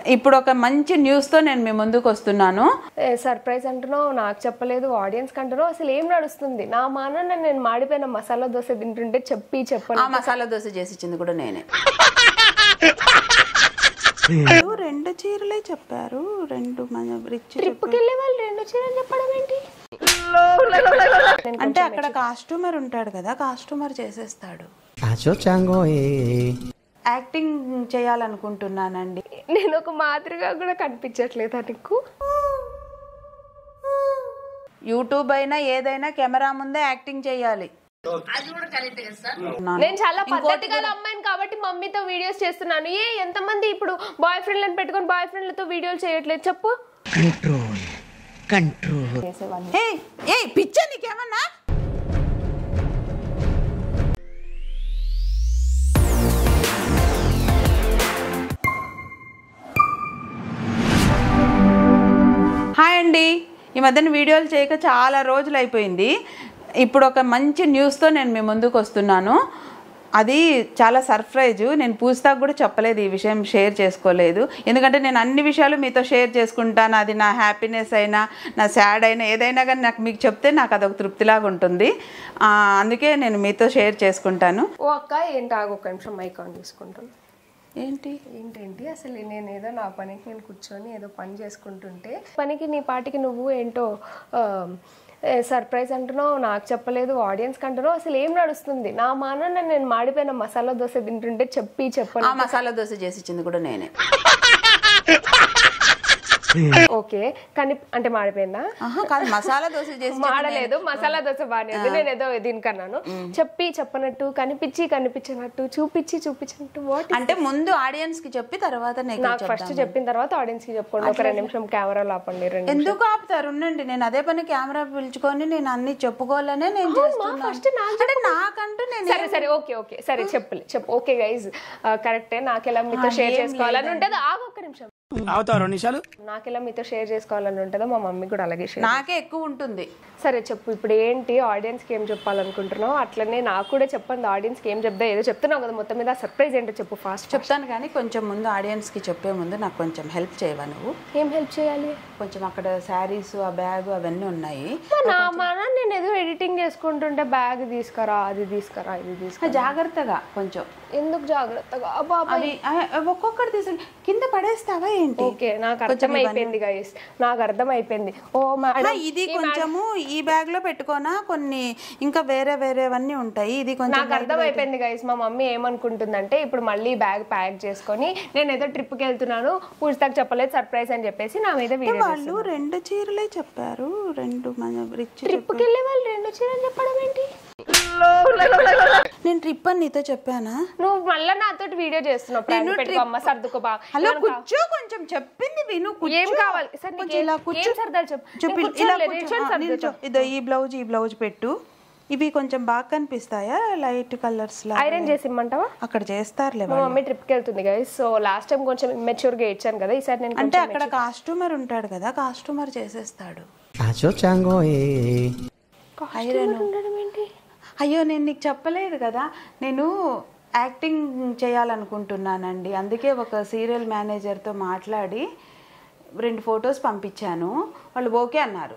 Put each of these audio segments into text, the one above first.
ఇప్పుడు ఒక మంచి న్యూస్తో నేను మీ ముందుకు వస్తున్నాను ఏ, సర్ప్రైజ్ అంటున్నావు నాకు చెప్పలేదు ఆడియన్స్ అంటున్నావు అసలు ఏం నడుస్తుంది నా మానన్న నేను మాడిపోయిన మసాలా దోశ తింటుంటే చెప్పి చెప్పను ఆ మసాలా దోశ చేసి ఇచ్చింది కూడా నేనే రెండు చీరలే చెప్పారు రెండు రిచ్ ట్రిప్కి వెళ్ళే వాళ్ళు రెండు చీరలు చెప్పడం ఏంటి అంటే అక్కడ కాస్ట్యూమర్ ఉంటాడు కదా కాస్ట్యూమర్ చేసేస్తాడు Acho chango eh. యాక్టింగ్ చేయాలనుకుంటున్నానండి నేను ఒక మాదిరిగా కూడా కనిపించట్లేదా నీకు యూట్యూబ్ అయినా ఏదైనా కెమెరా ముందే యాక్టింగ్ చేయాలి నేను చాలా పద్ధతి గల అమ్మాయిని కాబట్టి మమ్మీతో వీడియోస్ చేస్తున్నాను ఏ ఎంతమంది ఇప్పుడు బాయ్ ఫ్రెండ్లను పెట్టుకొని బాయ్ ఫ్రెండ్లతో వీడియోలు చేయట్లేదు చెప్పు Control. Control. ఏ ఏ పిచ్చ నీకేమన్నా హాయ్ అండి ఈ మధ్యన వీడియోలు చేయక చాలా రోజులు అయిపోయింది ఇప్పుడు ఒక మంచి న్యూస్తో నేను మీ ముందుకు వస్తున్నాను అది చాలా సర్ప్రైజు నేను పూస్తాకు కూడా చెప్పలేదు ఈ విషయం షేర్ చేసుకోలేదు ఎందుకంటే నేను అన్ని విషయాలు మీతో షేర్ చేసుకుంటాను అది నా హ్యాపీనెస్ అయినా నా సాడ్ అయినా ఏదైనా కానీ నాకు మీకు చెప్తే నాకు అదొక తృప్తిలాగా ఉంటుంది ఆ, అందుకే నేను మీతో షేర్ చేసుకుంటాను ఓ అక్క ఏంటి ఆగు ఒక నిమిషం మైక్ ఆన్ తీసుకుంటాను ఏంటి ఏంటేంటి అసలు నేను ఏదో నా పనికి నేను కూర్చొని ఏదో పని చేసుకుంటుంటే పనికి నీ పాటికి నువ్వు ఏంటో సర్ప్రైజ్ అంటున్నావు నాకు చెప్పలేదు ఆడియన్స్ అంటున్నావు అసలు ఏం నడుస్తుంది నా మానన్న నేను మాడిపోయిన మసాలా దోశ తింటుంటే చెప్పి చెప్పను ఆ మసాలా దోశ చేసి ఇచ్చింది కూడా నేనే ఓకే కానీ అంటే మాడిపోయిందా ఆహా, కాదు మసాలా దోశ చేసి మాడలేదు మసాలా దోశ బాగానే ఉంది నేను ఏదో దీనికన్నాను చెప్పి చెప్పనట్టు కనిపించి కనిపించినట్టు చూపించి చూపించినట్టు వాట్ అంటే ముందు ఆడియన్స్ కి చెప్పి తర్వాత నీకు నాకు ఫస్ట్ చెప్పిన తర్వాత ఆడియన్స్ కి చెప్పుకోండి ఒక రెండు నిమిషం కెమెరాలో ఆపండి రెండు ఎందుకు ఆపుతారు ఉండండి నేను అదే పని కెమెరా పిలుచుకొని నేను అన్ని చెప్పుకోవాలనే నేను చేస్తున్నాను ఫస్ట్ నాకు అంటే నాకంటూ నేను సరే సరే ఓకే ఓకే సరే చెప్పులే చెప్పు ఓకే గైజ్ కరెక్టే నాకెలా మీతో షేర్ చేసుకోవాలని ఉంటుందో ఆగు ఒక్క నిమిషం అవుతావు రెండు నిమిషాలు నాకెలా మీతో షేర్ చేసుకోవాలని ఉంటుందో మా మమ్మీ కూడా అలాగే షేర్ నాకే ఎక్కువ ఉంటుంది సరే చెప్పు ఇప్పుడు ఏంటి ఆడియన్స్ కి ఏం చెప్పాలనుకుంటున్నావు అట్లనే నాకు కూడా చెప్పండి ఆడియన్స్ కి ఏం చెప్దా ఏదో చెప్తున్నావు కదా మొత్తం మీద సర్ప్రైజ్ ఏంటో చెప్పు ఫాస్ట్ చెప్తాను కానీ కొంచెం ముందు ఆడియన్స్ కి చెప్పే ముందు నాకు కొంచెం హెల్ప్ చేయవా నువ్వు ఏం హెల్ప్ చేయాలి కొంచెం అక్కడ శారీస్ ఆ బ్యాగ్ అవన్నీ ఉన్నాయి నా మన నేను ఏదో ఎడిటింగ్ చేసుకుంటుంటే బ్యాగ్ తీసుకురా అది తీసుకురా ఇది తీసుకురా జాగ్రత్తగా కొంచెం ఎందుకు జాగ్రత్తగా అబ్బా అవి ఆ, ఒక్కొక్కటి తీసుకుని కింద పడేస్తావా ఏంటి ఓకే నాకు అర్థం అయిపోయింది గైస్ నాకు అర్థం అయిపోయింది ఓ ఆ, మేడం ఇది కొంచెము ఈ బ్యాగ్ లో పెట్టుకోనా కొన్ని ఇంకా వేరే వేరేవన్నీ ఉంటాయి ఇది కొంచెం నాకు అర్థం అయిపోయింది గైస్ మా మమ్మీ ఏమనుకుంటుందంటే ఇప్పుడు మళ్ళీ బ్యాగ్ ప్యాక్ చేసుకొని నేను ఏదో ట్రిప్ కి వెళ్తున్నాను పూజితాకు చెప్పలేదు సర్ప్రైజ్ అని చెప్పేసి నా మీద వీడియో వాళ్ళు రెండు చీరలే చెప్పారు రెండు మన రిచ్ ట్రిప్ కి వెళ్ళే వాళ్ళు రెండు చీరలు చెప్పడం ఏంటి నేను ట్రిప్ అని నీతో చెప్పానా నువ్వు మళ్ళీ నాతో వీడియో చేస్తున్నావు ప్రాంక్ పెట్టుకో అమ్మ సర్దుకో బా హలో కూర్చో కొంచెం చెప్పింది విను కూర్చో. ఏం కావాలి? సరే, నీకు కొంచెం ఇలా ఏం- కూర్చో ఏం సరదాలు చెప్పు. చెప్పు, నేను ఇలా కూర్చోలే, కూర్చో. నిల్చొని ఆ, సర్దుతా. నిల్చో. ఇదో ఈ బ్లౌజ్ ఈ బ్లౌజ్ పెట్టు ఇవి కొంచెం బాగా కనిపిస్తాయా లైట్ కలర్స్ లా ఐరన్ చేసి ఇమ్మంటావా అక్కడ చేస్తారులే మా వాళ్ళు. మమ్మీ ట్రిప్ కి వెళ్తుంది గైస్ సో లాస్ట్ టైం కొంచెం మెచ్యూర్ గా ఇచ్చాను కదా ఈసారి నేను అంటే కొంచెం అక్కడ కాస్ట్యూమర్ ఉంటాడు కదా కాస్ట్యూమర్ చేసేస్తాడు Acho chango eh. costumer ఉండడం ఏంటి అయ్యో నేను నీకు చెప్పలేదు కదా నేను యాక్టింగ్ చేయాలనుకుంటున్నానండి అందుకే ఒక సీరియల్ మేనేజర్తో మాట్లాడి రెండు ఫొటోస్ పంపించాను వాళ్ళు ఓకే అన్నారు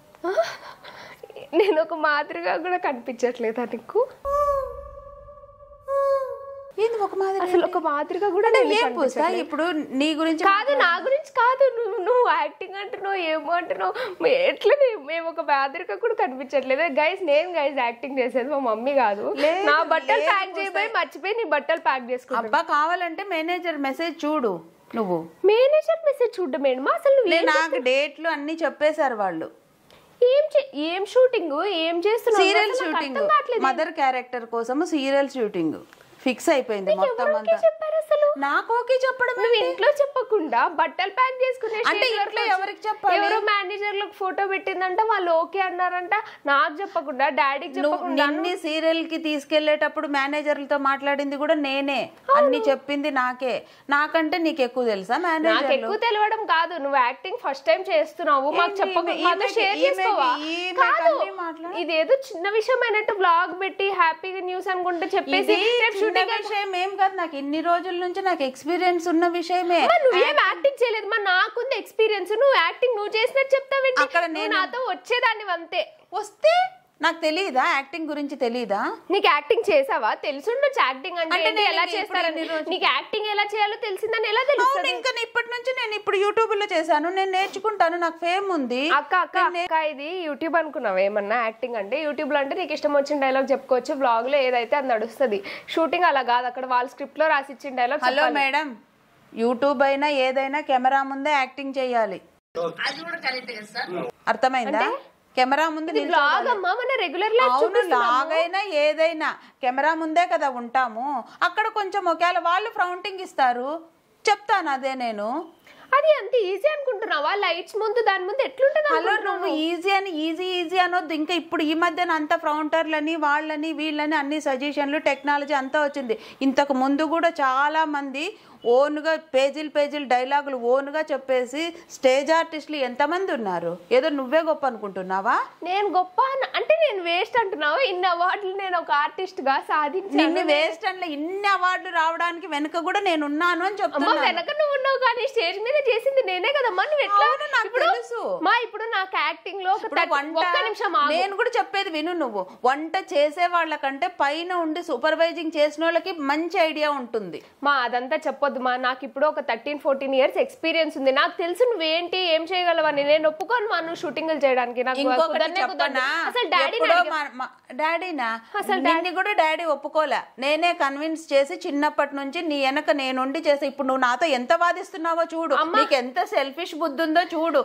నేను ఒక మాదిరిగా కూడా కనిపించట్లేదా నీకు ఏంది ఒక మాదిరి అసలు ఒక మాదిరిగా కూడా అంటే నేను ఏం పూసా కనిపించట్లేదు. ఇప్పుడు నీ గురించి కాదు నా గురించి కాదు నువ్వు నువ్వు యాక్టింగ్ అంటున్నావు ఏమో అంటున్నావు మే- ఎట్లా నే- మేము ఒక మాదిరిగా కూడా కనిపించట్లేదు గైస్ నేను గైస్ యాక్టింగ్ చేసేది మా మమ్మీ కాదు లేదు, నా బట్టలు లేదు ప్యాక్ చేయబోయి మర్చిపోయి నీ బట్టలు ప్యాక్ చేసుకుంటా అబ్బా కావాలంటే మేనేజర్ మెసేజ్ చూడు నువ్వు మేనేజర్ మెసేజ్ చూడడం ఏంటమ్మా అసలు నువ్వు నేను నాకు డేట్లు అన్ని చెప్పేశారు వాళ్ళు ఏం చే- ఏం షూటింగ్ ఏం చేస్తున్నావు సీరియల్ అసలు నాకు షూటింగ్ అర్థం కావట్లేదు. మదర్ క్యారెక్టర్ కోసం సీరియల్ షూటింగ్ ఫిక్స్ అయిపోయింది మొత్తం ఎవరికి అంతా చెప్పారు అసలు నాకు ఓకే చెప్పడం నువ్వు ఇంట్లో చెప్పకుండా బట్టలు ప్యాక్ చేసుకునే అంటే stage ఇంట్లో వరకు ఎవరికి చెప్పాలి? ఎవరో మేనేజర్లకు ఫోటో పెట్టిందంట వాళ్ళు ఓకే అన్నారంట నాకు చెప్పకుండా డాడీకి నువ్వు చెప్పకుండా నిన్ని సీరియల్ కి తీసుకెళ్లేటప్పుడు మేనేజర్లతో మాట్లాడింది కూడా నేనే అన్ని చెప్పింది నాకే నాకంటే నీకు ఎక్కువ తెలుసా నాకు మేనేజర్ ఎక్కువ తెలియడం కాదు నువ్వు యాక్టింగ్ ఫస్ట్ టైం చేస్తున్నావు మాకు ఏంటి చెప్పక ఈమె- మాతో ఈమెకి- షేర్ ఈమెకి- చేసుకోవా ఈమెకి కాదు అన్నీ మాట్లాడ- ఇదేదో చిన్న విషయం అయినట్టు బ్లాగ్ పెట్టి హ్యాపీగా న్యూస్ అనుకుంటే చెప్పేసి ఇది రేపు చిన్న షూటింగ్ విషయం ఏం కాదు నాకు ఇన్ని రోజుల నుంచి నాకు ఎక్స్పీరియన్స్ ఉన్న విషయమే నువ్వేం యాక్టింగ్ ఎక్స్పీరియన్స్ నువ్వు యాక్టింగ్ నువ్వు చేసినట్టు చెప్తావేంటి అక్కడ నువ్వు నేను- నాతో వచ్చేదాన్ని అంతే వస్తే నాకు తెలియదా యాక్టింగ్ గురించి తెలియదా నీకు యాక్టింగ్ చేసావా తెలిసుండొచ్చు యాక్టింగ్ అంటే అంటే ఏంటి, నేను ఎలా ఇప్పుడు చేస్తారని ఇన్ని రోజులు- నీకు యాక్టింగ్ ఎలా చేయాలో తెలిసిందని ఎలా అవును తెలుస్తుంది ఇంకా ఇప్పటి నుంచి నేను ఇప్పుడు యూట్యూబ్ లో చేశాను నేను నేర్చుకుంటాను నాకు ఫేమ్ ఉంది అక్క అక్క అక్క ఇది యూట్యూబ్ అనుకున్నావు ఏమన్నా యాక్టింగ్ అంటే యూట్యూబ్ లో అంటే నీకు ఇష్టం వచ్చిన డైలాగ్ చెప్పుకోవచ్చు బ్లాగ్ లో ఏదైతే అది నడుస్తుంది షూటింగ్ అలా కాదు అక్కడ వాళ్ళ స్క్రిప్ట్ లో రాసి ఇచ్చిన డైలాగ్ హలో మేడం యూట్యూబ్ అయినా ఏదైనా కెమెరా ముందే యాక్టింగ్ చేయాలి అర్థమైందా కెమెరా ముందు నిల్చోవాలి. బ్లాగ్ అమ్మా మన రెగ్యులర్ లైఫ్ అవును లాగైనా ఏదైనా కెమెరా ముందే కదా ఉంటాము అక్కడ కొంచెం ఒకవేళ వాళ్ళు ఫ్రౌంటింగ్ ఇస్తారు చెప్తాను అదే నేను అది అంత ఈజీ అనుకుంటున్నావా లైట్స్ ముందు దాని ముందు ఎట్లుంటది హలో నువ్వు ఈజీ అని ఈజీ ఈజీ అనొద్దు ఇంకా ఇప్పుడు ఈ మధ్యన అంత ఫ్రౌంటర్లని వాళ్ళని వీళ్ళని అన్ని సజెషన్లు టెక్నాలజీ అంతా వచ్చింది ఇంతకు ముందు కూడా చాలా మంది ఓన్గా పేజీలు పేజీలు డైలాగులు ఓన్గా చెప్పేసి స్టేజ్ ఆర్టిస్టులు ఎంతమంది ఉన్నారు ఏదో నువ్వే గొప్ప అనుకుంటున్నావా నేను గొప్ప అన్న- అంటే నేను వేస్ట్ అంటున్నావు ఇన్ని అవార్డులు నేను ఒక ఆర్టిస్ట్ గా సాధించాను నిన్ను వేస్ట్ అంటే ఇన్ని అవార్డులు రావడానికి వెనుక కూడా నేను ఉన్నాను అని అమ్మా చెప్తున్నా వెనక నువ్వు ఉన్నావు కానీ స్టేజ్ మీద చేసింది నేనే కదమ్మా నువ్వు ఎట్లా అవును, నాకు ఇప్పుడు తెలుసు. మా ఇప్పుడు నాకు యాక్టింగ్ లో ఒక ఇప్పుడు థర్టీ- వంట ఒక్క నిమిషం ఆగు. నేను కూడా చెప్పేది విను నువ్వు వంట చేసే వాళ్ళకంటే పైన ఉండి సూపర్వైజింగ్ చేసిన వాళ్ళకి మంచి ఐడియా ఉంటుంది మా అదంతా చెప్పొద్దు మా నాకు ఇప్పుడు ఒక థర్టీన్ ఫోర్టీన్ ఇయర్స్ ఎక్స్పీరియన్స్ ఉంది నాకు తెలుసు నువ్వేంటి ఏం చేయగలవని నేను ఒప్పుకోను మా నువ్వు షూటింగ్లు చేయడానికి నాకు ఇంకొకటి కుదరనే కుదరదు. చెప్పనా అసలు డాడీ ఎప్పుడో మా- మా- డాడీనా అసలు నిన్ను కూడా డాడీ ఒప్పుకోలే నేనే కన్విన్స్ చేసి చిన్నప్పటి నుంచి నీ వెనక నేనుండి చేసి ఇప్పుడు నువ్వు నాతో ఎంత వాదిస్తున్నావో చూడు నీకు ఎంత సెల్ఫిష్ బుద్ధి ఉందో చూడు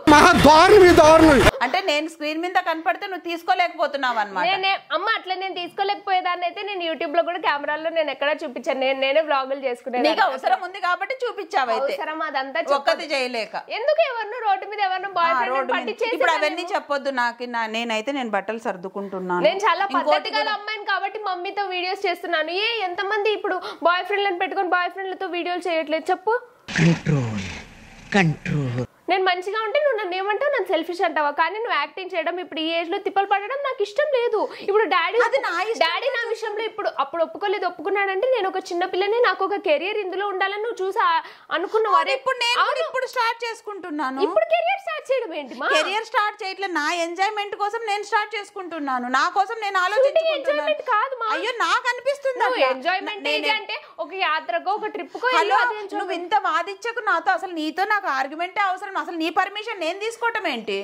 అంటే నేను స్క్రీన్ మీద కనపడితే నువ్వు తీసుకోలేకపోతున్నావు అనమాట నేనే అమ్మ అట్లా నేను తీసుకోలేకపోయేదాన్ని అయితే నేను యూట్యూబ్ లో కూడా కెమెరాలో నేను ఎక్కడా చూపించాను నేను నేనే వ్లాగులు చేసుకునేదాన్ని నీకు అవసరం ఉంది కాబట్టి చూపించావైతే అవసరం అదంతా చెప్పొద్దు. ఒక్కటి చేయలేక ఎందుకు ఎవరినో రోడ్డు మీద ఎవరినో బాయ్ ఆ, ఫ్రెండ్ రోడ్డు మీద. పట్టించేసి ఇప్పుడు అవన్నీ చెప్పొద్దు నాకు నా- నేనైతే నేను బట్టలు సర్దుకుంటున్నాను నేను చాలా ఇంకోటి పద్ధతి గల అమ్మాయిని కాబట్టి మమ్మీతో వీడియోస్ చేస్తున్నాను ఏ ఎంతమంది ఇప్పుడు బాయ్ ఫ్రెండ్లను పెట్టుకొని బాయ్ ఫ్రెండ్లతో వీడియోలు చేయట్లేదు చెప్పు కంట్రోల్ కంట్రోల్ నేను మంచిగా ఉంటే నువ్వు నన్ను ఏమంటావు నన్ను సెల్ఫిష్ అంటావా కానీ నువ్వు యాక్టింగ్ చేయడం ఇప్పుడు ఈ ఏజ్ లో తిప్పలు పడడం నాకు ఇష్టం లేదు ఇప్పుడు డాడీ అది నా ఇష్టం డాడీ నా విషయంలో ఇప్పుడు అప్పుడు ఒప్పుకోలేదు ఒప్పుకున్నాడంటే నేను ఒక చిన్న పిల్లని నాకు ఒక కెరియర్ ఇందులో ఉండాలని నువ్వు చూసా అనుకున్నావు అరే ఇప్పుడు నేను కూడా ఇప్పుడు స్టార్ట్ చేసుకుంటున్నాను ఇప్పుడు కెరియర్ స్టార్ట్ చేయడం ఏంటి మా కెరియర్ స్టార్ట్ చేయట్లేదు నా ఎంజాయ్మెంట్ కోసం నేను స్టార్ట్ చేసుకుంటున్నాను నా కోసం నేను ఆలోచించుకుంటున్నాను ఎంజాయ్మెంట్ కాదు మా అయ్యో నాకు అనిపిస్తుంది నువ్వు అట్లా. ఎంజాయ్మెంట్ నేను- ఏంటి అంటే ఒక యాత్రకో ఒక ట్రిప్ కో హలో అది enjoyment. నువ్వు ఇంత వాదించకు నాతో అసలు నీతో నాకు ఆర్గ్యుమెంటే అవసరం అసలు నీ పర్మిషన్ నేను తీసుకోవటం ఏంటి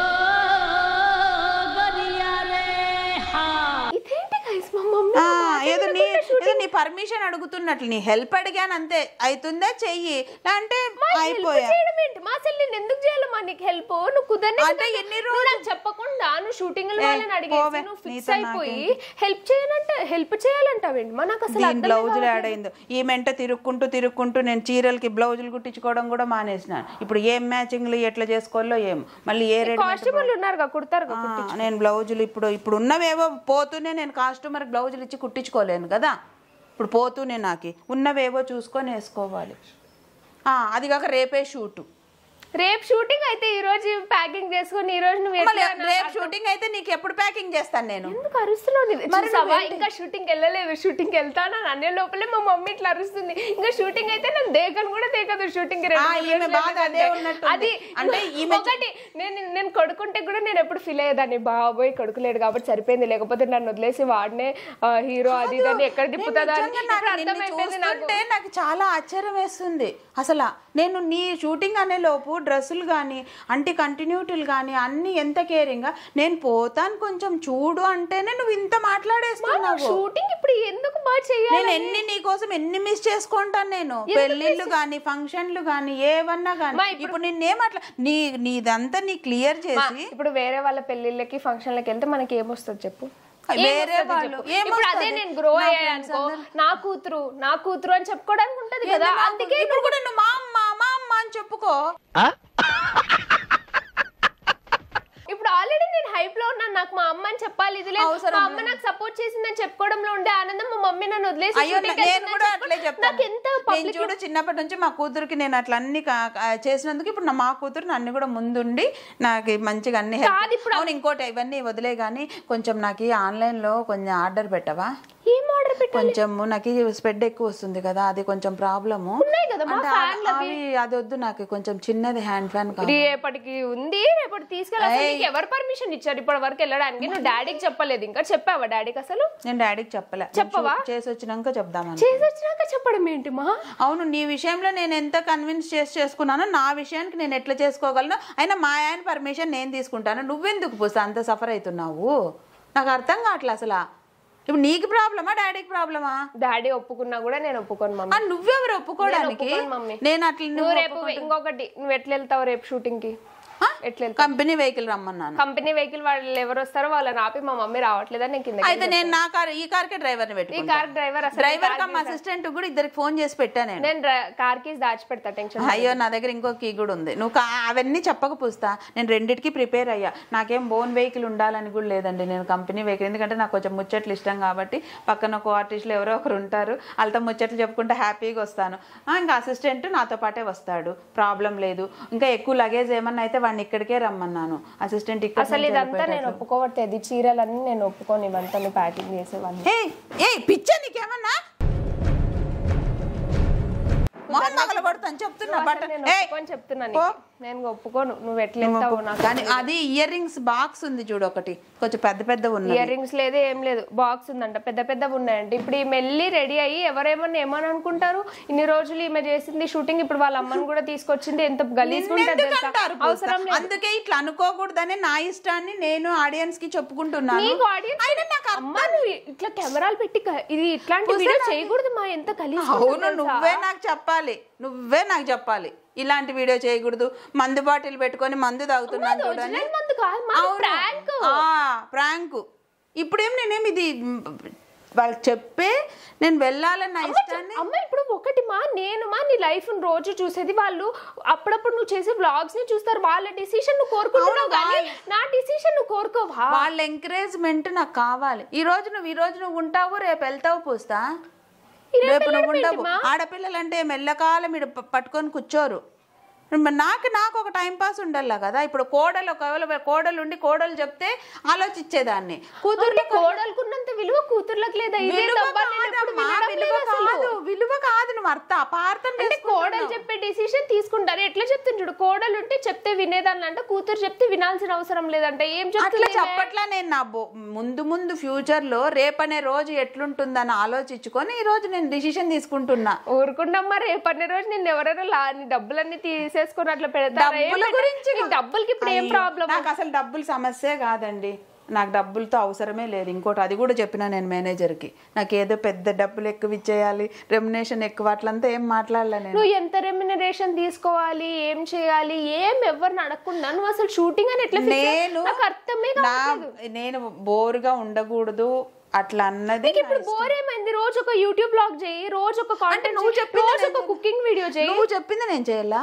ఇదేంటి guys, మా మమ్మీ ఆ, ఏదో నీ ఏదో నీ పర్మిషన్ అడుగుతున్నట్లు నీ హెల్ప్ అడిగాను అంతే అవుతుందా చెయ్యి అంటే హెల్ప్ అయిపోయా చేయడం ఏంటి మా అసలు నేను ఎందుకు చేయాలమ్మా నీకు హెల్ప్ నువ్వు కుదరని అంటే ఎన్ని నువ్వు నాకు చెప్పకుండా నువ్వు షూటింగ్ వాళ్ళని అడిగేసి పోవే, నువ్వు ఫిక్స్ నీతో అయిపోయి హెల్ప్ చేయాలంటే హెల్ప్ చేయాలంటావేంటి మా నాకు అసలు దీని అర్థమే బ్లౌజులు కావట్లేదు. యాడ్ అయిందో ఈ మెంట తిరుక్కుంటూ తిరుక్కుంటూ నేను చీరలకి బ్లౌజులు కుట్టించుకోవడం కూడా మానేసినాను ఇప్పుడు ఏం మ్యాచింగ్లు ఎట్లా చేసుకోవాలో ఏం మళ్ళీ ఏ రెడీ కాస్ట్యూమర్లు ఉన్నారు కుడతారు నేను బ్లౌజులు ఇప్పుడు ఇప్పుడు ఉన్నవేవో పోతూనే నేను కాస్ట్యూమర్ బ్లౌజులు ఇచ్చి కుట్టించుకోలేను కదా ఇప్పుడు పోతూనే నాకు ఉన్నవేవో చూసుకొని వేసుకోవాలి ఆ, అది కాక రేపే షూటు రేపు షూటింగ్ అయితే ఈ రోజు ప్యాకింగ్ చేసుకొని ఈ రోజు నువ్వు మళ్ళీ ఎట్లా రేపు షూటింగ్ అయితే నీకు ఎప్పుడు ప్యాకింగ్ చేస్తాను నేను ఎందుకు అరుస్తున్నావు నీది? చూసావా ఇంకా షూటింగ్ వెళ్ళలేదు షూటింగ్ వెళ్తాను అనే లోపలే మా మమ్మీ ఇట్లా అరుస్తుంది ఇంకా షూటింగ్ అయితే నేను దేకను కూడా దేకదు షూటింగ్ ఆ, ఈమె బాధ అదే ఉన్నట్టుంది. అది అంటే ఈమె ఒకటి నేను నేను కొడుకుంటే కూడా నేను ఎప్పుడు ఫీల్ అయ్యేదాన్ని బాబోయ్ కొడుకులేడు కాబట్టి సరిపోయింది లేకపోతే నన్ను వదిలేసి వాడినే హీరో అది ఇది అని ఎక్కడ తిప్పుతుందా అని నిజంగా నాకు ఇప్పుడు నిన్ను అర్థమైపోయింది నాకు చూస్తుంటే నాకు చాలా ఆశ్చర్యం వేస్తుంది అసలు నేను నీ షూటింగ్ అనే లోపు డ్రెస్సులు కానీ అంటి కంటిన్యూటీలు కానీ అన్ని ఎంత కేరింగ్గా నేను పోతాను కొంచెం చూడు అంటేనే నువ్వు ఇంత మాట్లాడేస్తున్నావు షూటింగ్ ఇప్పుడు ఎందుకు బాగా చేయాలి నేను ఎన్ని నీ కోసం ఎన్ని మిస్ చేసుకుంటాను నేను పెళ్ళిళ్ళు కానీ ఫంక్షన్లు కానీ ఏవన్నా కానీ ఇప్పుడు నిన్నేం అట్లా నీ నీదంతా నీ క్లియర్ చేసి ఇప్పుడు వేరే వాళ్ళ పెళ్లిళ్ళకి ఫంక్షన్లకి వెళ్తే మనకి ఏమొస్తుంది చెప్పు వేరే ఏమొస్తది వాళ్ళు చెప్పు? ఏమొస్తది? ఇప్పుడు అదే నేను గ్రో నా అయ్యానుకో నా కూతురు నా కూతురు అని చెప్పుకోవడానికి ఉంటది కదా అందుకే ఇప్పుడు కూడా నువ్వు మా అమ్మ మా అమ్మ అని చెప్పుకో ఇప్పుడు ఆల్రెడీ నేను హైప్ లో ఉన్నాను నాకు మా అమ్మ అని చెప్పాలి ఇది లేదు అవసరం మా అమ్మ నాకు సపోర్ట్ చేసిందని చెప్పుకోవడంలో ఉండే ఆనందం మా మమ్మీ నన్ను వదిలేసి అయ్యో shooting కి నేను వెళ్తుందని కూడా చెప్పు- అట్లే చెప్తాను నాకు ఎంత నేను పబ్లిక్ చూడు చిన్నప్పటి నుంచి మా కూతురికి నేను అట్లా అన్ని కా- కా- చేసినందుకు ఇప్పుడు నా మా కూతురు నన్ను కూడా ముందుండి నాకు మంచిగా అన్ని help- కాదు ఇప్పుడు అవును ఇంకోటి ఇవన్నీ వదిలే కానీ కొంచెం నాకు ఈ ఆన్లైన్ లో కొంచెం ఆర్డర్ పెట్టవా ఏం ఆర్డర్ పెట్టాలి కొంచెం నాకు స్ప్రెడ్ ఎక్కువ వస్తుంది కదా అది కొంచెం ప్రాబ్లము ఉన్నాయి కదా కదా మా అంటే ఫ్యాన్ అవి అది వద్దు నాకు కొంచెం చిన్నది హ్యాండ్ ఫ్యాన్ కావాలి రేపటికి ఉంది రేపటి తీసుకెళ్ళి నీకు ఎవరు పర్మిషన్ ఇచ్చారు ఇప్పటి వరకు వెళ్ళడానికి నువ్వు డాడీకి చెప్పలేదు ఇంకా చెప్పావా డాడీకి అసలు నేను డాడీకి చెప్పలే చెప్పవా? నేను చేసి వచ్చినాక చెప్దామని చేసి వచ్చినాక చెప్పడం ఏంటి మా అవును నీ విషయంలో నేను ఎంత కన్విన్స్ చేసి చేసుకున్నానో నా విషయానికి నేను ఎట్లా చేసుకోగలను అయినా మా ఆయన పర్మిషన్ నేను తీసుకుంటాను నువ్వెందుకు పూసా అంత సఫర్ అవుతున్నావు నాకు అర్థం కావట్లే అసలు ఇప్పుడు నీకు ప్రాబ్లమా డాడీకి ప్రాబ్లమా డాడీ ఒప్పుకున్నా కూడా నేను ఒప్పుకోను మమ్మీ ఆ, నువ్వెవరు ఒప్పుకోవడానికి ఒప్పుకోను, మమ్మీ. నేను అట్లా నువ్వు నువ్వు రేపు ఇంకొకటి నువ్వు ఎట్లా వెళ్తావు రేపు షూటింగ్ కి ఎట్లా వెళ్తావు కంపెనీ వెహికల్ రమ్మన్నాను కంపెనీ వెహికల్ వాళ్ళు ఎవరు వస్తారో వాళ్ళని ఆపి మా మమ్మీ రావట్లేదని నేను కింద అయితే నేను నా కార్ ఈ కార్కే డ్రైవర్ని ఈ పెట్టుకుంటా కార్ డ్రైవర్ అసలు డ్రైవర్ కమ్ అసిస్టెంట్ కూడా ఇద్దరికి ఫోన్ చేసి పెట్టా నేను నేను కార్ కీస్ దాచిపెడతా టెన్షన్ అయ్యో నా దగ్గర ఇంకో కీ కూడా ఉంది నువ్వు కా- అవన్నీ చెప్పక పూస్తా నేను రెండిటికి ప్రిపేర్ అయ్యా నాకేం బోన్ వెహికల్ ఉండాలని కూడా లేదండి నేను కంపెనీ వెహికల్ ఎందుకంటే నాకు కొంచెం ముచ్చట్లు ఇష్టం కాబట్టి పక్కన ఒక ఆర్టిస్టులు ఎవరో ఒకరు ఉంటారు వాళ్ళతో ముచ్చట్లు చెప్పుకుంటే హ్యాపీగా వస్తాను ఆ, ఇంకా అసిస్టెంట్ నాతో పాటే వస్తాడు ప్రాబ్లం లేదు ఇంకా ఎక్కువ లగేజ్ ఏమన్నా అయితే వాడిని ఇక్కడికే రమ్మన్నాను అసిస్టెంట్ ఇక్కడ అసలు ఇదంతా నేను ఒప్పుకోవట్లేదు ఈ చీరలన్నీ నేను ఒప్పుకోను ఇవంతా నువ్వు ప్యాకింగ్ చేసేవన్నీ ఏ ఏ పిచ్చా నీకేమన్నా మొహం నగల కొడతాను చెప్తున్నా అసలు బట్ నేను ఏయ్, ఒప్పుకొని చెప్తున్నాను పో. నీకు. నేను ఒప్పుకోను నువ్వు ఎట్లా వెళ్తావు నాకు కానీ అది ఇయర్ రింగ్స్ బాక్స్ ఉంది చూడు ఒకటి కొంచెం పెద్ద పెద్ద ఉన్నాయి ఇయర్ రింగ్స్ లేదు ఏం లేదు బాక్స్ ఉందంట పెద్ద పెద్దవి ఉన్నాయంట ఇప్పుడు ఈ మెల్లి రెడీ అయ్యి ఎవరేమన్నా ఏమని అనుకుంటారు ఇన్ని రోజులు ఈమె చేసింది షూటింగ్ ఇప్పుడు వాళ్ళ అమ్మని కూడా తీసుకొచ్చింది ఎంత గలీజ్గా ఉంటుంది తెలుసా నిన్నెందుకంటారు పూస? అవసరం లేదు అందుకే ఇట్లా అనుకోకూడదని నా ఇష్టాన్ని నేను ఆడియన్స్ కి చెప్పుకుంటున్నాను నీకు ఆడియన్స్ అయినా నాకు అమ్మా నువ్వు ఇట్లా కెమెరాలు పెట్టి క- ఇది ఇట్లాంటి వీడియో చేయకూడదు మా ఎంత గలీజ్ అవును నువ్వే నాకు చెప్పాలి నువ్వే నాకు చెప్పాలి ఇలాంటి వీడియో చేయకూడదు మందు బాటిల్ పెట్టుకొని మందు తాగుతున్నాను చూడని మందు కాదు మా ప్రాంక్ ప్రాంక్ ఇప్పుడేం నేనేం ఇది వాళ్ళకి చెప్పే నేను వెళ్ళాలని నా ఇష్టాన్ని అమ్మ ఇప్పుడు ఒకటి మా నేను మా నీ లైఫ్ రోజు చూసేది వాళ్ళు అప్పుడప్పుడు నువ్వు చేసే వ్లాగ్స్ ని చూస్తారు వాళ్ళ డిసిషన్ నువ్వు కోరుకుంటున్నావు కానీ నా డిసిషన్ నువ్వు కోరుకోవా వాళ్ళ ఎంకరేజ్మెంట్ నాకు కావాలి ఈ రోజు నువ్వు ఈ రోజు నువ్వు ఉంటావు రేపు వెళ్తావు పూస్తా రేపు నువ్వు ఉండవు ఆడపిల్లలు అంటే మెల్లకాలం ఇడు పట్టుకొని కూర్చోరు మరి నాకు నాకు ఒక టైం పాస్ ఉండాలి కదా ఇప్పుడు కోడలు ఒకవేళ కోడలు ఉండి కోడలు చెప్తే ఆలోచించేదాన్ని కూతురు అంటే కోడలుకున్నంత విలువ కూతుర్లకు లేదా ఇదే విలువ తప్ప నేను ఎప్పుడు కాదమ్మా, వినడం విలువ లేదు అసలు. కాదు విలువ కాదు నువ్వు అర్థం అపార్థం అంటే కోడలు చెప్పే డిసిషన్ తీసుకుంటారు ఎట్లా చెప్తుంటాడు కోడలు ఉంటే చెప్తే వినేదాన్ని అంటే కూతురు చెప్తే వినాల్సిన అవసరం లేదంటే ఏం అట్లా చెప్తుంది చెప్పట్లా నేను నా బో- ముందు ముందు ఫ్యూచర్ లో రేపనే రోజు ఎట్లుంటుందని ఆలోచించుకొని ఈ రోజు నేను డిసిషన్ తీసుకుంటున్నా ఊరుకుండమ్మా రేపటి రోజు నిన్ను ఎవరైనా లా నీ డబ్బులన్నీ తీసేసుకొని అట్లా పెడతారా ఏం డబ్బుల పెట్ట- గురించి నీ డబ్బులకి ఇప్పుడు ఏం అయ్యో, ప్రాబ్లం నాకు అసలు డబ్బులు సమస్యే కాదండి నాకు డబ్బులతో అవసరమే లేదు ఇంకోటి అది కూడా చెప్పిన నేను మేనేజర్కి నాకు ఏదో పెద్ద డబ్బులు ఎక్కువ ఇచ్చేయాలి రెమ్యునేషన్ ఎక్కువ అట్లంతా ఏం మాట్లాడలే నేను నువ్వు ఎంత రెమ్యునరేషన్ తీసుకోవాలి ఏం చేయాలి ఏం ఎవరిని అడగకుండా నువ్వు అసలు షూటింగ్ అని ఎట్లా fix అయ్యావు? నేను నాకు అర్థమే నా కావట్లేదు నేను బోరుగా ఉండకూడదు అట్లా అన్నది నీకు ఇప్పుడు బోర్ ఏమైంది రోజు ఒక యూట్యూబ్ బ్లాగ్ చేయి రోజు ఒక కాంటెంట్ నువ్వు చెప్పింది రోజు ఒక కుకింగ్ వీడియో చేయి నువ్వు చెప్పింది నేను చేయాలా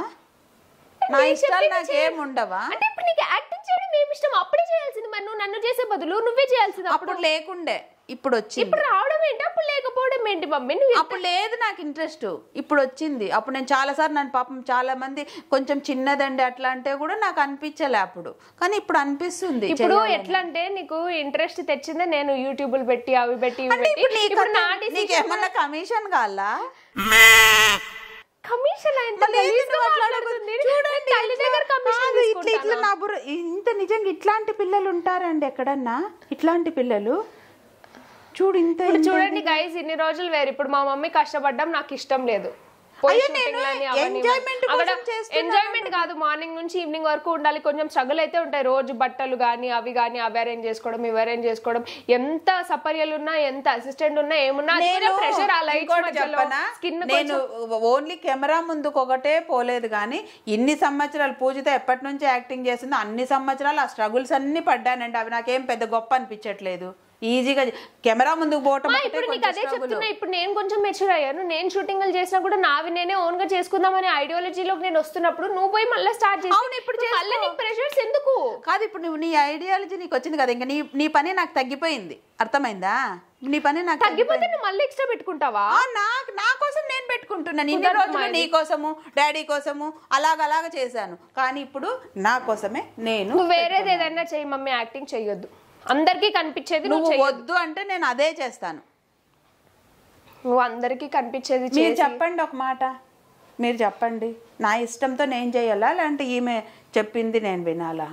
నా నేను ఇష్టాలు చెప్పింది నాకేం ఉండవా అంటే ఇప్పుడు నీకు యాక్టింగ్ చేయడం ఏమి ఇష్టం అప్పుడే చేయాల్సింది మరి నువ్వు నన్ను చేసే బదులు నువ్వే చేయాల్సింది అప్పుడు అప్పుడు లేకుండే ఇప్పుడు వచ్చింది ఇప్పుడు రావడం ఏంటి అప్పుడు లేకపోవడం ఏంటి మమ్మీ నువ్వు అప్పుడు లేదు నాకు ఇంట్రెస్ట్ ఇప్పుడు వచ్చింది అప్పుడు నేను చాలా సార్లు నన్ను పాపం చాలా మంది కొంచెం చిన్నదండి అట్లా అంటే కూడా నాకు అనిపించలే అప్పుడు కానీ ఇప్పుడు అనిపిస్తుంది ఇప్పుడు చెయ్యాలని. ఎట్లా అంటే నీకు ఇంట్రెస్ట్ తెచ్చిందే నేను యూట్యూబ్ పెట్టి అవి పెట్టి ఇవి అంటే పెట్టి ఇప్పుడు నీకు ఇప్పుడు నా అర్థం- నీకేమన్నా కమిషన్ కావాలా కమిషన్ ఎంత మళ్ళీ ఏంది గలీజ్గా నువ్వు అట్లా మాట్లాడుతుంది. అడుగు- చూడండి నేను తల్లి ఇట్లా- దగ్గర కమిషన్ కాదు, ఇట్లా ఇట్లా తీసుకుంటానా? నా బుర్ర ఇంత నిజంగా ఇట్లాంటి పిల్లలు ఉంటారండి ఎక్కడన్నా ఇట్లాంటి పిల్లలు చూడు ఇంత ఇప్పుడు ఇంత చూడండి గైస్ ఇన్ని రోజులు వేరు ఇప్పుడు మా మమ్మీ కష్టపడ్డం నాకు ఇష్టం లేదు పోయి అయ్యో, shooting నేను లని అవన్నీ enjoyment ఇవన్నీ. అక్కడ కోసం చేస్తున్నాను ఎంజాయ్మెంట్ కాదు మార్నింగ్ నుంచి ఈవినింగ్ వరకు ఉండాలి కొంచెం స్ట్రగుల్ అయితే ఉంటాయి రోజు బట్టలు కానీ అవి కానీ అవి అరేంజ్ చేసుకోవడం ఇవి అరేంజ్ చేసుకోవడం ఎంత సపర్యలు ఉన్నా ఎంత అసిస్టెంట్ ఉన్నా ఏమున్నా నేను ప్రెషర్ ఆ లైట్ ఇంకోటి చెప్పనా? స్కిన్ నేను ఓన్లీ కెమెరా ముందుకు ఒకటే పోలేదు కానీ ఇన్ని సంవత్సరాలు పూజిత ఎప్పటి నుంచి యాక్టింగ్ చేసిందో అన్ని సంవత్సరాలు ఆ స్ట్రగుల్స్ అన్ని పడ్డానండి అవి నాకేం పెద్ద గొప్ప అనిపించట్లేదు ఈజీగా కెమెరా ముందుకు పోవటం మా ఒకటే ఇప్పుడు నీకు కొంచెం అదే struggle. చెప్తున్నా ఇప్పుడు నేను కొంచెం మెచ్యూర్ అయ్యాను నేను షూటింగ్లు చేసినా కూడా నావి నేనే ఓన్ గా చేసుకుందామనే ఐడియాలజీలోకి నేను వస్తున్నప్పుడు నువ్వు పోయి మళ్ళీ స్టార్ట్ చేసి అవును, ఇప్పుడు నువ్వు మళ్ళీ నీకు ప్రెషర్స్ ఎందుకు కాదు ఇప్పుడు నువ్వు నీ ఐడియాలజీ నీకు వచ్చింది కదా ఇంకా నీ నీ పని నాకు తగ్గిపోయింది అర్థమైందా నీ పని నాకు తగ్గిపోతే నువ్వు మళ్ళీ ఎక్స్ట్రా పెట్టుకుంటావా ఆ, నాకు నా కోసం నేను పెట్టుకుంటున్నాను ఇన్ని రోజులు నీ కోసము డాడీ కోసము అలాగ అలాగ చేశాను కానీ ఇప్పుడు నా కోసమే నేను నువ్వు వేరేది ఏదైనా చెయ్యి మమ్మీ యాక్టింగ్ చెయ్యొద్దు అందరికీ కనిపించేది నువ్వు నువ్వు చెయ్యి వద్దు అంటే నేను అదే చేస్తాను నువ్వు అందరికీ కనిపించేది మీరు చేసి చెప్పండి ఒక మాట మీరు చెప్పండి నా ఇష్టంతో నేను చేయాలా లేదంటే ఈమె చెప్పింది నేను వినాలా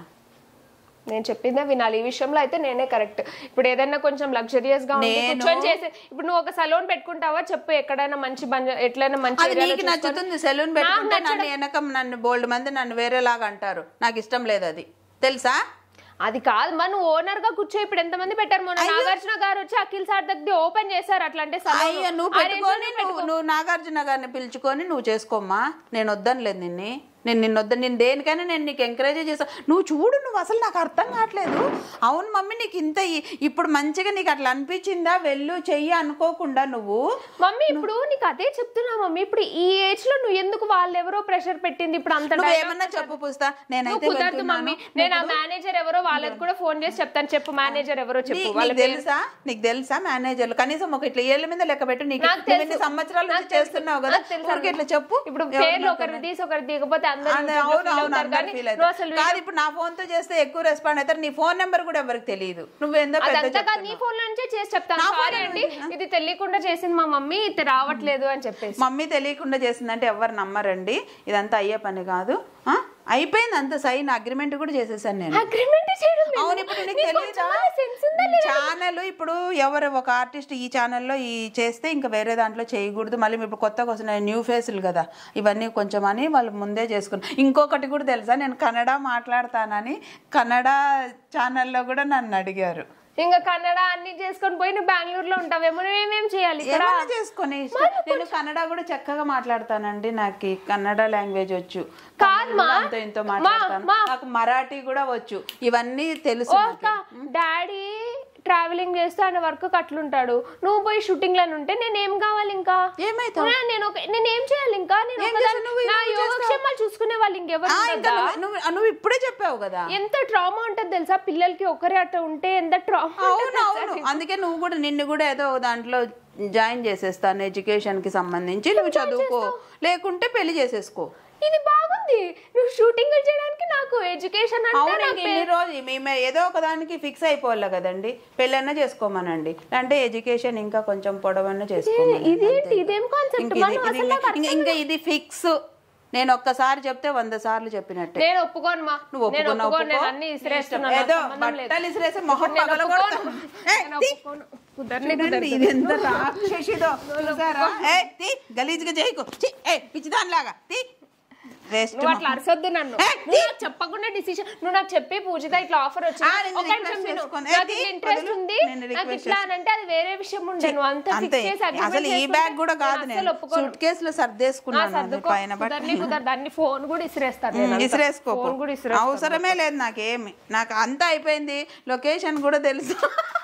నేను చెప్పిందే వినాలి ఈ విషయంలో అయితే నేనే కరెక్ట్ ఇప్పుడు ఏదైనా కొంచెం లగ్జరియస్ గా ఉండి నేను- కూర్చొని చేసే ఇప్పుడు నువ్వు ఒక సలూన్ పెట్టుకుంటావా చెప్పు ఎక్కడైనా మంచి బంజ ఎట్లైనా మంచి అది area లో నీకు చూసుకొని- నచ్చుతుంది సెలూన్ పెట్టుకుంటే నన్ను వెనక నన్ను బోల్డ్ మంది నన్ను వేరేలాగా అంటారు నాకు ఇష్టం లేదు అది తెలుసా అది కాదు మా నువ్వు ఓనర్ గా కూర్చో ఇప్పుడు ఎంత మంది పెట్టారు మొన్న నాగార్జున గారు వచ్చి అఖిల్ సార్ దగ్గర ఓపెన్ చేశారు అట్లా అంటే salon. అయ్యో నువ్వు ఆ పెట్టుకొని range లో నువ్వు నువ్వు నాగార్జున గారిని పిలుచుకొని నువ్వు చేసుకోమ్మా నేను వద్దనులేదు నిన్ని నేను నిన్ను వద్ద నేను దేనికైనా నేను నీకు ఎంకరేజ్ చేసా నువ్వు చూడు నువ్వు అసలు నాకు అర్థం కావట్లేదు అవును మమ్మీ నీకు ఇంత ఇ- ఇప్పుడు మంచిగా నీకు అట్లా అనిపించిందా వెళ్ళు చెయ్యి అనుకోకుండా నువ్వు మమ్మీ ఇప్పుడు నీకు అదే చెప్తున్నా మమ్మీ ఇప్పుడు ఈ ఏజ్ లో నువ్వు ఎందుకు వాళ్ళు ఎవరో ప్రెషర్ పెట్టింది ఇప్పుడు అంత నువ్వు dialogue ఏమన్నా చెప్పు పుస్తా నువ్వు నేనైతే కుదరదు వెళ్తున్నాను. మమ్మీ నేను ఆ మేనేజర్ ఎవరో వాళ్ళకి కూడా ఫోన్ చేసి చెప్తాను చెప్పు మేనేజర్ ఎవరో చెప్పు నీ- వాళ్ళ నీకు తెలుసా నీకు తెలుసా మేనేజర్లు కనీసం ఒక ఇట్లా ఏళ్ళ మీద లెక్క పెట్టు నీకు నాకు నువ్వు ఇన్ని తెలుసు. సంవత్సరాల నాకు నుంచి చేస్తున్నావు కదా నాకు తెలుసు. ఊరికే ఇట్లా చెప్పు ఇప్పుడు ఎవరు పేర్లు ఒకరు మాట్లాడారు? తీసి ఒకరు దిగపోతే అందరూ అదే, YouTube లో అవును feel అవును అవుతారు అందరు కానీ ఫీల్ నువ్వు అసలు కాదు ఇప్పుడు నా ఫోన్ తో చేస్తే ఎక్కువ రెస్పాండ్ అవుతారు నీ ఫోన్ నెంబర్ కూడా ఎవరికి తెలియదు నువ్వేందో పెద్ద అదంతా కాదు నీ చెప్తున్నావు. ఫోన్ నుంచే చేసి చెప్తాను నా సారీ phone అండి ఇది తెలియకుండా చేసింది మా మమ్మీ ఇది రావట్లేదు అని చెప్పేసి మమ్మీ తెలియకుండా చేసిందంటే ఎవరు నమ్మరండి ఇదంతా అయ్యే పని కాదు ఆ? అయిపోయింది అంత సైన్ అగ్రిమెంట్ కూడా చేసేసాను నేను అగ్రిమెంట్ చేయడం లేదు. అవును ఇప్పుడు నీకు నీకు తెలియదా కొంచెమైనా sense ఉందా లేదా? ఛానల్ ఇప్పుడు ఎవరు ఒక ఆర్టిస్ట్ ఈ ఛానల్లో ఈ చేస్తే ఇంకా వేరే దాంట్లో చేయకూడదు మళ్ళీ ఇప్పుడు కొత్తగా వస్తున్నాయి న్యూ ఫేసులు కదా ఇవన్నీ కొంచెం అని వాళ్ళు ముందే చేసుకున్నారు ఇంకొకటి కూడా తెలుసా నేను కన్నడ మాట్లాడతానని కన్నడ ఛానల్లో కూడా నన్ను అడిగారు ఇంకా కన్నడ అన్ని చేసుకొని పోయి నువ్వు బెంగళూరులో ఉంటావేమో నువ్వేమేం చేయాలి ఇక్కడ ఏమైనా చేసుకొని ఇష్టం. నేను కన్నడ కూడా చక్కగా మాట్లాడతానండి నాకు ఈ కన్నడ లాంగ్వేజ్ వచ్చు కాదు తమిళ్ మా. కూడా అంతో ఇంతో మా, మాట్లాడతాను మా. నాకు మరాఠీ కూడా వచ్చు ఇవన్నీ తెలుసు ఓ నాకు. అక్క డాడీ ట్రావెలింగ్ చేస్తూ ఆయన వర్క్ అట్లుంటాడు నువ్వు పోయి షూటింగ్ లను ఉంటే నేను ఏం కావాలి ఇంకా ఏమైతావు? నా- నేను ఒక- నేను ఏం చేయాలి ఇంకా నేను ఏం ఒకదాన్ని- చేస్తావు? నువ్వు నా ఏం చేస్తావు? యోగక్షేమాలు చూసుకునే వాళ్ళు ఇంకెవరు ఆ, ఇంకా ఉండద్దా? నువ్వు- నువ్వు నువ్వు ఇప్పుడే చెప్పావు కదా ఎంత ట్రామా ఉంటుంది తెలుసా పిల్లలకి ఒకరే అట్లా ఉంటే ఎంత ట్రామా అవును అవును అందుకే నువ్వు కూడా నిన్ను కూడా ఏదో ఒక దాంట్లో జాయిన్ చేసేస్తాను ఎడ్యుకేషన్ కి సంబంధించి నువ్వు చదువుకో లేకుంటే పెళ్లి చేసేసుకో ఇది బాగుంది నువ్వు షూటింగ్ చేయడానికి నాకు ఎడ్యుకేషన్ అంటే అవును నాకు ఇంక ఇన్ని రోజు మేము ఏదో ఒక దానికి ఫిక్స్ అయిపోవాలి కదండి పెళ్ళన్నా చేసుకోమనండి అంటే ఎడ్యుకేషన్ ఇంకా కొంచెం పొడవన్నా చేసుకోమనండి ఇదేంటి అంతే. ఇదేం కాన్సెప్ట్ ఇంక ఇది- ఇది ఇంకా- ఇంకా- ఇంకా ఇది ఫిక్స్ నేను ఒక్కసారి చెప్తే వంద సార్లు చెప్పినట్టే నేను ఒప్పుకోను మా నువ్వు నేను ఒప్పుకున్నా ఒప్పుకోను నేను ఒప్పుకో. అన్ని నీ ఇసిరేస్తున్నాను ఇష్టం. ఏదో నాకు సంబంధం లేదు. బట్టలు ఇసిరేసి మొహం నేను పగలగొడతా. ఒప్పుకోను. ఏయ్, నేను తీ. ఒప్పుకోను. కుదరనే చూడండి, కుదరదు. ఇది ఎంత రాక్షసిదో చూసారా ఏ తీ గలీజ్గా చేయకు ఛీ, ఏ పిచ్చిదానిలాగా తీ వేస్ట్ నువ్వు అట్లా అరసొద్దు నన్ను ఏ, నువ్వు నాకు చెప్పకుండా డిసిషన్ నువ్వు నాకు చెప్పి పూజిత ఇట్లా ఆఫర్ ఆ, వచ్చింది నేను ఒక request నిమిషం విను. చేసుకోను. ఏ, నాకు తీ, ఇట్లా ఇంట్రెస్ట్ వదిలు. ఉంది నేను నాకు request ఇట్లా అని అంటే అది వేరే విషయం ఉండే నువ్వు అంత అంతే ఫిక్స్ చేసి agreement అసలు ఈ చేసుకుంటే బ్యాగ్ కూడా కాదు నేను నేను అస్సలు ఒప్పుకోను. సూట్ కేసులో ఆ, సర్దేసుకున్నాను అది సర్దుకో. పైన బట్ కుదరనే కుదరదు అన్ని ఫోన్ కూడా ఇసిరేస్తాను నేను అంతా. ఇసిరేసుకో ఫోన్ కూడా ఇసిరేస్తాను అవసరమే లేదు నాకేమి నాకు అంతా అయిపోయింది లొకేషన్ కూడా తెలుసు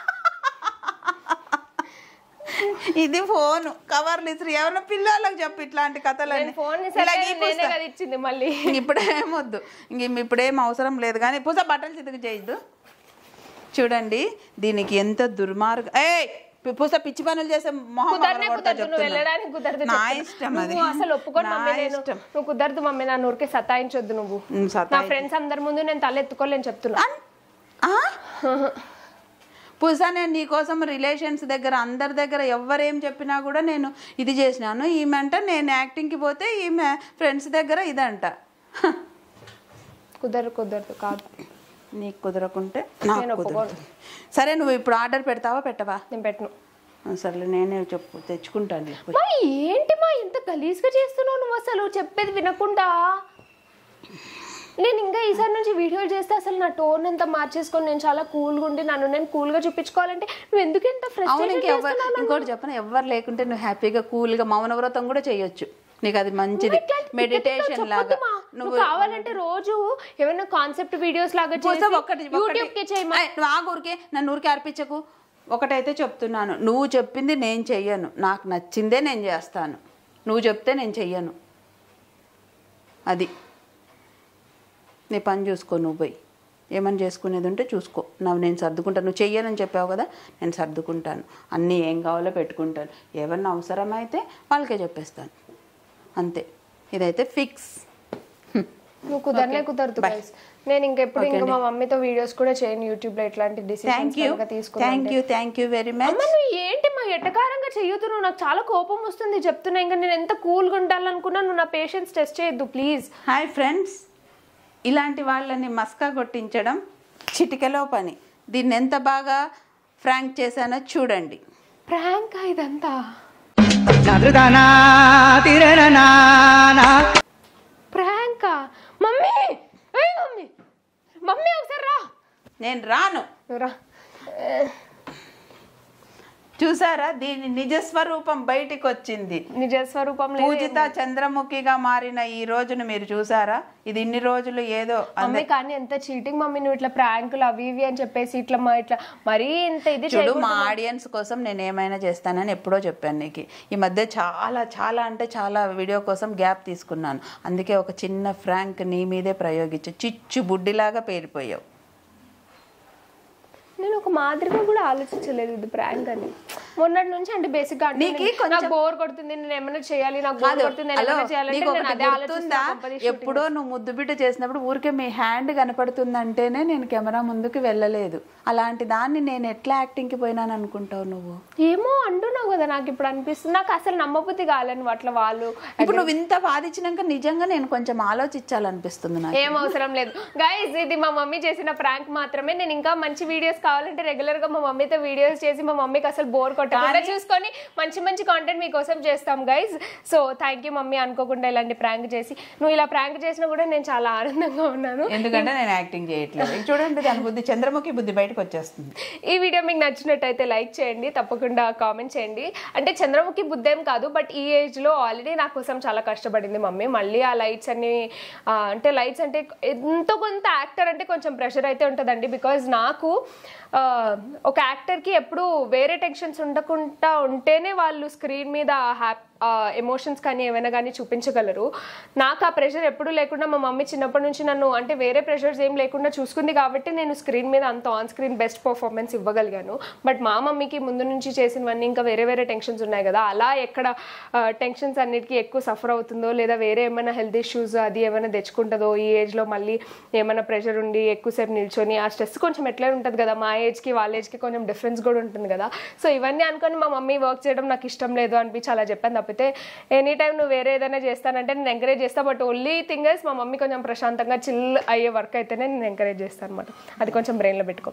ఇది ఫోన్ కవర్లు ఇసిరి ఎవరైనా పిల్లలకు చెప్పు ఇట్లాంటి కథలన్నీ నేను ఫోన్ ఇలాగే నేనే పూస్తా. కదా ఇచ్చింది మళ్ళీ ఇప్పుడేమొద్దు ఇంక ఇప్పుడేం అవసరం లేదు కానీ పూస బట్టలు చితకు చేయొద్దు చూడండి దీనికి ఎంత దుర్మార్గ ఏ పూస పిచ్చి పనులు చేసే మొహం కుదరనే పగలగొడతా కుదరదు నువ్వు చెప్తున్నా. వెళ్ళడానికి కుదరదు నా చెప్తున్నా. ఇష్టం అది నువ్వు అసలు ఒప్పుకోను నా మమ్మీ నేను ఇష్టం. నువ్వు కుదరదు మమ్మీ నా ఊరికే సతాయించొద్దు నువ్వు ఉమ్, నా సతాయి ఫ్రెండ్స్ అందరి ముందు నేను తల ఎత్తుకోలేని చెప్తున్నా ఆ? పూసా నేను నీకోసం రిలేషన్స్ దగ్గర అందరి దగ్గర ఎవరేం చెప్పినా కూడా నేను ఇది చేసినాను ఈమె అంట నేను యాక్టింగ్కి పోతే ఈమె ఫ్రెండ్స్ దగ్గర ఇదంట హ. కుదరదు కుదరదు కాదు నీకు కుదరకుంటే నాకు నేను కుదరదు ఒప్పుకోను. సరే నువ్వు ఇప్పుడు ఆర్డర్ పెడతావా పెట్టవా నేను పెట్టను ఆ, సర్లే నేనే చెప్పు తెచ్చుకుంటాను లేకపోతే. మా ఏంటి మా ఇంత గలీజ్గా చేస్తున్నావు నువ్వు అసలు చెప్పేది వినకుండా నేను ఇంకా ఈసారి నుంచి వీడియోలు చేస్తే అసలు నా టోన్ అంతా మార్చేసుకొని నేను చాలా కూల్గా ఉండి నన్ను నేను కూల్గా చూపించుకోవాలంటే నువ్వు ఎందుకు ఇంత అవును ఫ్రస్ట్రేషన్ ఇంకెవ్వరు ఇంకోటి చెప్పను ఎవరు లేకుంటే నువ్వు హ్యాపీగా కూల్గా మౌన వ్రతం కూడా చేయొచ్చు నీకు అది మంచిది మెడిటేషన్ లాగా నువ్వు కావాలంటే రోజు ఏమైనా కాన్సెప్ట్ వీడియోస్ లాగా పోతే చేసి ఒక్కటి యూట్యూబ్ కి చేయమా ఏయ్, నువ్వు ఆగు ఊరికే నన్ను ఊరికే అర్పించకు ఒకటైతే చెప్తున్నాను నువ్వు చెప్పింది నేను చెయ్యను నాకు నచ్చిందే నేను చేస్తాను నువ్వు చెప్తే నేను చెయ్యను అది నీ పని చూసుకో నువ్వు పోయి ఏమని చేసుకునేది ఉంటే చూసుకో నువ్వు నేను సర్దుకుంటాను నువ్వు చెయ్యనని చెప్పావు కదా నేను సర్దుకుంటాను అన్నీ ఏం కావాలో పెట్టుకుంటాను ఏమన్నా అవసరమైతే వాళ్ళకే చెప్పేస్తాను అంతే ఇదైతే ఫిక్స్ నువ్వు కుదరనే కుదరదు guys. నేను ఇంకెప్పుడు ఇంకా మా మమ్మీతో వీడియోస్ కూడా చేయను యూట్యూబ్ లో ఇట్లాంటి థ్యాంక్ యూ డిసిషన్స్ తీసుకున్నా thank you thank you very much అమ్మ నువ్వు ఏంటి మా ఎటకారంగా చెయ్యొద్దు నువ్వు నాకు చాలా కోపం వస్తుంది చెప్తున్నా ఇంకా నేను ఎంత కూల్గా ఉండాలనుకున్నా నువ్వు నా పేషెన్స్ టెస్ట్ చేయొద్దు ప్లీజ్ హాయ్ ఫ్రెండ్స్ ఇలాంటి వాళ్ళని మస్కా కొట్టించడం చిటికెలో పని దీన్ని ఎంత బాగా ఫ్రాంక్ చేశానో చూడండి ప్రాంక్ ఇదంతా చదుదానా తిరణనానా ప్రాంకా మమ్మీ ఏయ్ మమ్మీ మమ్మీ ఒకసారి రా నేను రాను నువ్వు రా చూసారా దీని నిజస్వరూపం బయటికి వచ్చింది నిజ స్వరూపం లేదు పూజిత చంద్రముఖిగా మారిన ఈ రోజును మీరు చూసారా ఇది ఇన్ని రోజులు ఏదో మమ్మీ కానీ ఎంత చీటింగ్ మమ్మీ నువ్వు ఇట్లా ప్రాంకులు అవి ఇవి అని చెప్పేసి ఇట్లా మా ఇట్లా మరీ ఇంత ఇది చూడు చేయకూడదు మా ఆడియన్స్ కోసం నేను ఏమైనా చేస్తానని ఎప్పుడో చెప్పాను నీకు ఈ మధ్య చాలా చాలా అంటే చాలా వీడియో కోసం గ్యాప్ తీసుకున్నాను అందుకే ఒక చిన్న ఫ్రాంక్ నీ మీదే ప్రయోగించు చిచ్చు బుడ్డిలాగా పేరిపోయావు నేను ఒక మాదిరిగా కూడా ఆలోచించలేదు ఇది ప్రాంక్ అని మొన్నటి నుంచి అంటే బేసిక్ గా అంటే నీకు నేను- కొంచెం- నాకు బోర్ కొడుతుంది నేను ఏమైనా చేయాలి నాకు బోర్ కాదు, కొడుతుంది నేను హలో, ఏమైనా చేయాలంటే నీకు నేను ఒకటి అదే గుర్తుందా? ఆలోచిస్తా కొంపదీసి ఎప్పుడో నువ్వు ముద్దు బిడ్డ చేసినప్పుడు ఊరికే మీ హ్యాండ్ కనపడుతుందంటేనే నేను కెమెరా ముందుకు వెళ్ళలేదు అలాంటి దాన్ని నేను ఎట్లా యాక్టింగ్కి పోయినాను అనుకుంటావు నువ్వు ఏమో అంటున్నావు కదా నాకు ఇప్పుడు అనిపిస్తుంది నాకు అసలు నమ్మబుద్ధి కాలేను అట్లా వాళ్ళు ఇప్పుడు నువ్వు ఇంత వాదించినాక నిజంగా నేను కొంచెం ఆలోచించాలనిపిస్తుంది నాకు ఏం అవసరం లేదు గైస్ ఇది మా మమ్మీ చేసిన ప్రాంక్ మాత్రమే నేను ఇంకా మంచి వీడియోస్ కావాలంటే రెగ్యులర్ గా మా మమ్మీతో వీడియోస్ చేసి మా మమ్మీకి అసలు బోర్ కొట్టకుండా చూసుకొని మంచి మంచి కాంటెంట్ మీకోసం చేస్తాం guys so thank you mummy అనుకోకుండా ఇలాంటి ప్రాంక్ చేసి నువ్వు ఇలా ప్రాంక్ చేసినా కూడా నేను చాలా ఆనందంగా ఉన్నాను ఎందుకంటే నేను యాక్టింగ్ చేయట్లేదు ఇది చూడండి దాని బుద్ధి చంద్రముఖి బుద్ధి బయటకు వచ్చేస్తుంది ఈ వీడియో మీకు నచ్చినట్టయితే లైక్ చేయండి తప్పకుండా కామెంట్ చేయండి అంటే చంద్రముఖి బుద్ధేం కాదు బట్ ఈ ఏజ్ లో ఆల్రెడీ నా కోసం చాలా కష్టపడింది మమ్మీ మళ్ళీ ఆ లైట్స్ అన్ని ఆ, అంటే లైట్స్ అంటే ఎంతో కొంత యాక్టర్ అంటే కొంచెం ప్రెషర్ అయితే ఉంటుందండి బికాజ్ నాకు ఆ, ఒక యాక్టర్కి ఎప్పుడు వేరే టెన్షన్స్ ఉండకుండా ఉంటేనే వాళ్ళు స్క్రీన్ మీద హ్యాపీ ఎమోషన్స్ కానీ ఏమైనా కానీ చూపించగలరు నాకు ఆ ప్రెషర్ ఎప్పుడు లేకుండా మా మమ్మీ చిన్నప్పటి నుంచి నన్ను అంటే వేరే ప్రెషర్స్ ఏం లేకుండా చూసుకుంది కాబట్టి నేను స్క్రీన్ మీద అంత ఆన్ స్క్రీన్ బెస్ట్ పర్ఫార్మెన్స్ ఇవ్వగలిగాను బట్ మా మమ్మీకి ముందు నుంచి చేసినవన్నీ ఇంకా వేరే వేరే టెన్షన్స్ ఉన్నాయి కదా అలా ఎక్కడ టెన్షన్స్ అన్నిటికీ ఎక్కువ సఫర్ అవుతుందో లేదా వేరే ఏమైనా హెల్త్ ఇష్యూస్ అది ఏమైనా తెచ్చుకుంటుందో ఈ ఏజ్లో మళ్ళీ ఏమైనా ప్రెషర్ ఉండి ఎక్కువసేపు నిల్చొని ఆ స్ట్రెస్ కొంచెం ఎట్లా ఉంటుంది కదా మా ఏజ్కి వాళ్ళ ఏజ్కి కొంచెం డిఫరెన్స్ కూడా ఉంటుంది కదా సో ఇవన్నీ అనుకొని మా మమ్మీ వర్క్ చేయడం నాకు ఇష్టం లేదు అనిపించి అలా చెప్పాను తప్పితే ఎనీ టైం నువ్వు వేరే ఏదైనా చేస్తానంటే నేను ఎంకరేజ్ చేస్తా బట్ ఓన్లీ థింగ్ ఇస్ మా మమ్మీ కొంచెం ప్రశాంతంగా చిల్ అయ్యే వర్క్ అయితేనే నేను ఎంకరేజ్ చేస్తాను అనమాట అది కొంచెం బ్రెయిన్లో పెట్టుకో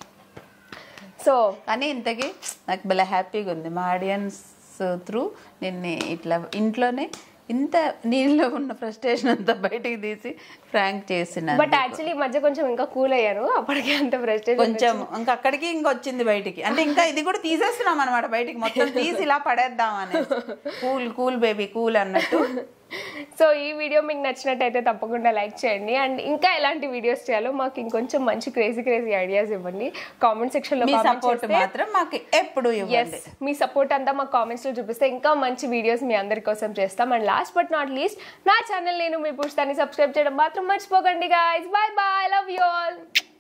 సో కానీ ఇంతకీ నాకు భలే హ్యాపీగా ఉంది మా ఆడియన్స్ త్రూ నిన్ను ఇట్లా ఇంట్లోనే ఇంత నీళ్ళలో ఉన్న ఫ్రస్ట్రేషన్ అంతా బయటికి తీసి ఫ్రాంక్ చేసిన బట్ యాక్చువల్లీ ఈ మధ్య కొంచెం ఇంకా కూల్ అయ్యాను అప్పటికే అంత ఫ్రస్ట్రేషన్ కొంచెం ఇంకా అక్కడికి ఇంకా వచ్చింది బయటికి అంటే ఇంకా ఇది కూడా తీసేస్తున్నాం అనమాట బయటికి మొత్తం తీసి ఇలా పడేద్దాం అని కూల్ కూల్ బేబీ కూల్ అన్నట్టు సో ఈ వీడియో మీకు నచ్చినట్టయితే తప్పకుండా లైక్ చేయండి అండ్ ఇంకా ఎలాంటి వీడియోస్ చేయాలో మాకు ఇంకొంచెం మంచి క్రేజీ క్రేజీ ఐడియాస్ ఇవ్వండి కామెంట్ సెక్షన్ లో మీ comment సపోర్ట్ చేస్తే- మాత్రం మాకు ఎప్పుడు ఇవ్వండి ఎస్ మీ సపోర్ట్ అంతా మా కామెంట్స్ లో చూపిస్తే ఇంకా మంచి వీడియోస్ మీ అందరి కోసం చేస్తాం and last but not least నా ఛానల్ నేను మీ పుష్తాన్ని సబ్స్క్రైబ్ చేయడం మాత్రం మర్చిపోకండి guys bye bye love you all